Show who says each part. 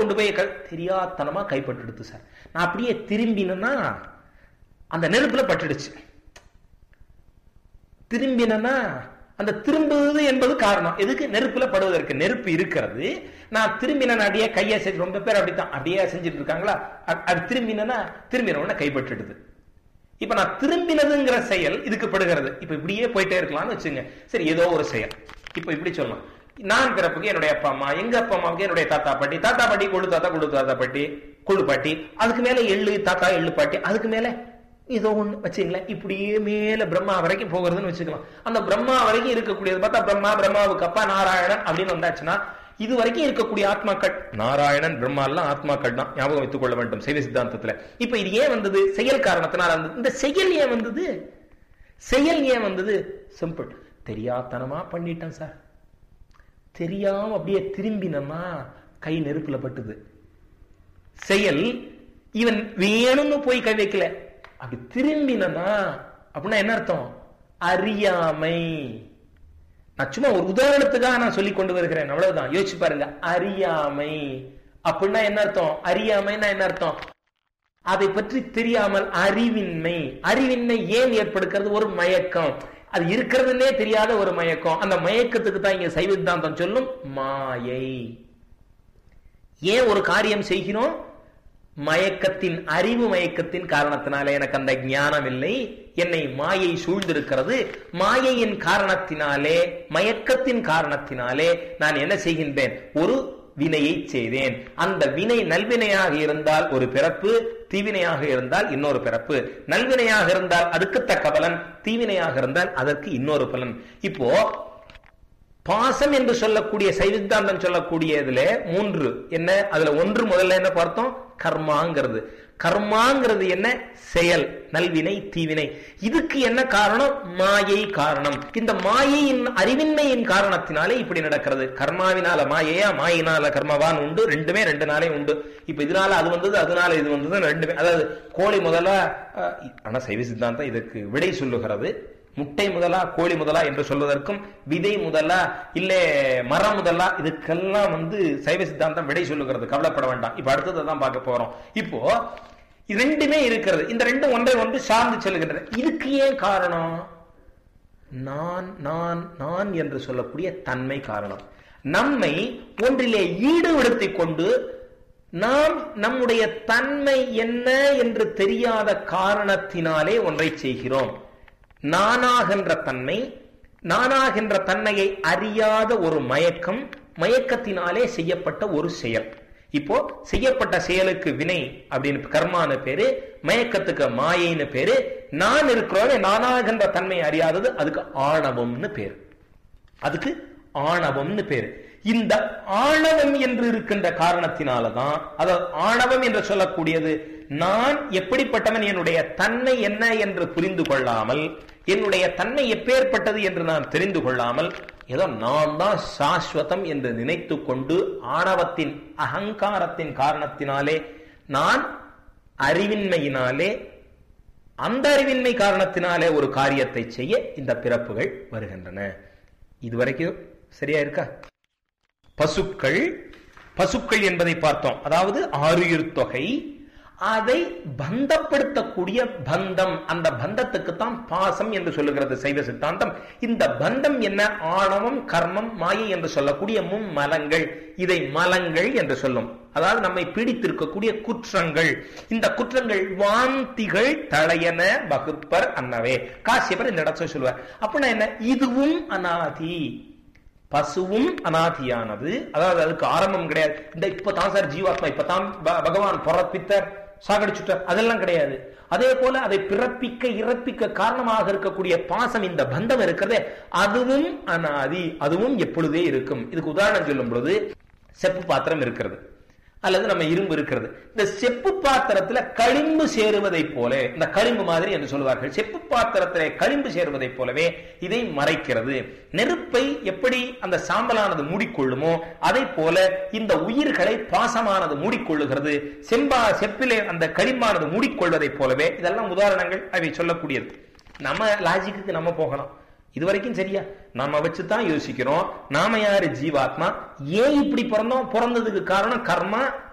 Speaker 1: கொண்டு போய் க- தெரியாத்தனமா கைப்பட்டுடுது சார் நான் அப்படியே திரும்பினேன்னா அந்த நெருப்புல பட்டுடுச்சு திரும்பினேன்னா அந்த திரும்புவது என்பது காரணம் எதுக்கு நெருப்புல படுவதற்கு நெருப்பு இருக்கிறது நான் திரும்பின அடியே கையை செஞ்சு ரொம்ப பேர் அப்படித்தான் அப்படியே செஞ்சுட்டு இருக்காங்களா அ- அது திரும்பினா திரும்பின உடனே கைப்பட்டுடுது இப்ப நான் திரும்பினதுங்கிற செயல் இதுக்கு படுகிறது இப்ப இப்படியே போயிட்டே இருக்கலாம்னு வச்சுங்க சரி ஏதோ ஒரு செயல் இப்ப இப்படி சொல்லலாம் நான் பிறப்புக்கு என்னுடைய அப்பா அம்மா எங்க அப்பா அம்மாவுக்கு என்னுடைய தாத்தா பாட்டி தாத்தா பாட்டி கொழு தாத்தா கொழு தாத்தா பாட்டி கொழு பாட்டி அதுக்கு மேல எள்ளு தாத்தா எள்ளு பாட்டி அதுக்கு மேல ஏதோ ஒண்ணு வச்சுங்களேன் இப்படியே மேல பிரம்மா வரைக்கும் போகிறதுன்னு வச்சுக்கலாம் அந்த பிரம்மா வரைக்கும் இருக்கக்கூடியது பார்த்தா பிரம்மா பிரம்மாவுக்கு அப்பா நாராயணன் அப்படின்னு வந்தாச்சுன்னா இது வரைக்கும் இருக்கக்கூடிய ஆத்மாக்கள் நாராயணன் பிரம்மா எல்லாம் ஆத்மாக்கள் தான் ஞாபகம் வைத்துக் கொள்ள வேண்டும் சைவ சித்தாந்தத்துல இப்ப இது ஏன் வந்தது செயல் காரணத்தினால வந்தது இந்த செயல் ஏன் வந்தது செயல் ஏன் வந்தது சிம்பிள் தெரியாத்தனமா பண்ணிட்டேன் சார் தெரியாம அப்படியே திரும்பினமா கை நெருப்புல பட்டுது செயல் இவன் வேணும்னு போய் கை வைக்கல அப்படி திரும்பினா அப்படின்னா என்ன அர்த்தம் அறியாமை நான் சும்மா ஒரு உதாரணத்துக்காக நான் சொல்லி கொண்டு வருகிறேன் அவ்வளவுதான் யோசிச்சு பாருங்க அறியாமை அப்படின்னா என்ன அர்த்தம் அறியாமைன்னா என்ன அர்த்தம் அதை பற்றி தெரியாமல் அறிவின்மை அறிவின்மை ஏன் ஏற்படுகிறது ஒரு மயக்கம் அது இருக்கிறதுனே தெரியாத ஒரு மயக்கம் அந்த மயக்கத்துக்கு தான் இங்க சைவ சித்தாந்தம் சொல்லும் மாயை ஏன் ஒரு காரியம் செய்கிறோம் மயக்கத்தின் அறிவு மயக்கத்தின் காரணத்தினாலே எனக்கு அந்த ஞானம் இல்லை என்னை மாயை சூழ்ந்திருக்கிறது மாயையின் காரணத்தினாலே மயக்கத்தின் காரணத்தினாலே நான் என்ன செய்கின்றேன் ஒரு வினையை செய்தேன் அந்த வினை நல்வினையாக இருந்தால் ஒரு பிறப்பு தீவினையாக இருந்தால் இன்னொரு பிறப்பு நல்வினையாக இருந்தால் அதுக்கு தக்க பலன் தீவினையாக இருந்தால் அதற்கு இன்னொரு பலன் இப்போ பாசம் என்று சொல்லக்கூடிய சைவித்தாந்தம் சொல்லக்கூடியதுல மூன்று என்ன அதுல ஒன்று முதல்ல என்ன பார்த்தோம் கர்மாங்கிறது கர்மாங்கிறது என்ன செயல் நல்வினை தீவினை இதுக்கு என்ன காரணம் மாயை காரணம் இந்த மாயையின் அறிவின்மையின் காரணத்தினாலே இப்படி நடக்கிறது கர்மாவினால மாயையா மாயினால கர்மவான் உண்டு ரெண்டுமே ரெண்டு நாளே உண்டு இப்ப இதனால அது வந்தது அதனால இது வந்தது ரெண்டுமே அதாவது கோழி முதலா அஹ், ஆனா சைவ சித்தாந்தம் இதற்கு விடை சொல்லுகிறது முட்டை முதலா கோழி முதலா என்று சொல்வதற்கும் விதை முதலா இல்ல மரம் முதலா இதுக்கெல்லாம் வந்து சைவ சித்தாந்தம் விடை சொல்லுகிறது கவலைப்பட வேண்டாம் இப்ப அடுத்ததை தான் பார்க்க போறோம் இப்போ இது ரெண்டுமே இருக்கிறது இந்த ரெண்டும் ஒன்றை ஒன்று சார்ந்து செல்கின்றன இதுக்கு ஏன் காரணம் நான் நான் நான் என்று சொல்லக்கூடிய தன்மை காரணம் நம்மை ஒன்றிலே ஈடுபடுத்திக் கொண்டு நாம் நம்முடைய தன்மை என்ன என்று தெரியாத காரணத்தினாலே ஒன்றை செய்கிறோம் நானாகின்ற தன்மை நானாகின்ற தன்மையை அறியாத ஒரு மயக்கம் மயக்கத்தினாலே செய்யப்பட்ட ஒரு செயல் இப்போ செய்யப்பட்ட செயலுக்கு வினை அப்படின்னு கர்மான்னு பேரு மயக்கத்துக்கு மாயைன்னு பேரு நான் இருக்கிறோம் நானாகின்ற தன்மை அறியாதது அதுக்கு ஆணவம்னு பேரு அதுக்கு ஆணவம்னு பேரு இந்த ஆணவம் என்று இருக்கின்ற காரணத்தினாலதான் அதாவது ஆணவம் என்று சொல்லக்கூடியது நான் எப்படிப்பட்டவன் என்னுடைய தன்மை என்ன என்று புரிந்து கொள்ளாமல் என்னுடைய தன்மை எப்பேற்பட்டது என்று நான் தெரிந்து கொள்ளாமல் ஏதோ நான் தான் சாஸ்வதம் என்று நினைத்து கொண்டு ஆணவத்தின் அகங்காரத்தின் காரணத்தினாலே நான் அறிவின்மையினாலே அந்த அறிவின்மை காரணத்தினாலே ஒரு காரியத்தை செய்ய இந்த பிறப்புகள் வருகின்றன இதுவரைக்கும் சரியா இருக்கா பசுக்கள் பசுக்கள் என்பதை பார்த்தோம் அதாவது ஆறுயிர் தொகை அதை பந்தப்படுத்தக்கூடிய பந்தம் அந்த பந்தத்துக்கு தான் பாசம் என்று சொல்லுகிறது சைவ சித்தாந்தம் இந்த பந்தம் என்ன ஆணவம் கர்மம் மாயை என்று சொல்லக்கூடிய மும்மலங்கள் இதை மலங்கள் என்று சொல்லும் அதாவது நம்மை பீடித்திருக்கக்கூடிய குற்றங்கள் இந்த குற்றங்கள் வாந்திகள் தளையன வகுப்பர் அன்னவே காசியப்பர் இந்த இடத்துல சொல்லுவார் அப்படின்னா என்ன இதுவும் அனாதி பசுவும் அனாதியானது அதாவது அதுக்கு ஆரம்பம் கிடையாது இந்த இப்பதான் சார் ஜீவாத்மா இப்பதான் ப- பகவான் பிறப்பித்தார் சாகடிச்சுட்டார் அதெல்லாம் கிடையாது அதே போல அதை பிறப்பிக்க இறப்பிக்க காரணமாக இருக்கக்கூடிய பாசம் இந்த பந்தம் இருக்கிறதே அதுவும் அனாதி அதுவும் எப்பொழுதே இருக்கும் இதுக்கு உதாரணம் சொல்லும் பொழுது செப்பு பாத்திரம் இருக்கிறது அல்லது நம்ம இரும்பு இருக்கிறது இந்த செப்பு பாத்திரத்துல களிம்பு சேருவதைப் போல இந்த களிம்பு மாதிரி என்று சொல்லுவார்கள் செப்பு பாத்திரத்திலே களிம்பு சேருவதைப் போலவே இதை மறைக்கிறது நெருப்பை எப்படி அந்த சாம்பலானது மூடிக்கொள்ளுமோ அதை போல இந்த உயிர்களை பாசமானது மூடிக்கொள்ளுகிறது செம்பா செப்பிலே அந்த களிம்பானது மூடிக்கொள்வதைப் போலவே இதெல்லாம் உதாரணங்கள் அவை சொல்லக்கூடியது நம்ம லாஜிக்கு நம்ம போகலாம் இது வரைக்கும் சரியா நாம வச்சுதான் யோசிக்கிறோம் நாம யாரு ஜீவாத்மா ஏன் இப்படி பிறந்தோம் பிறந்ததுக்கு காரணம் கர்மா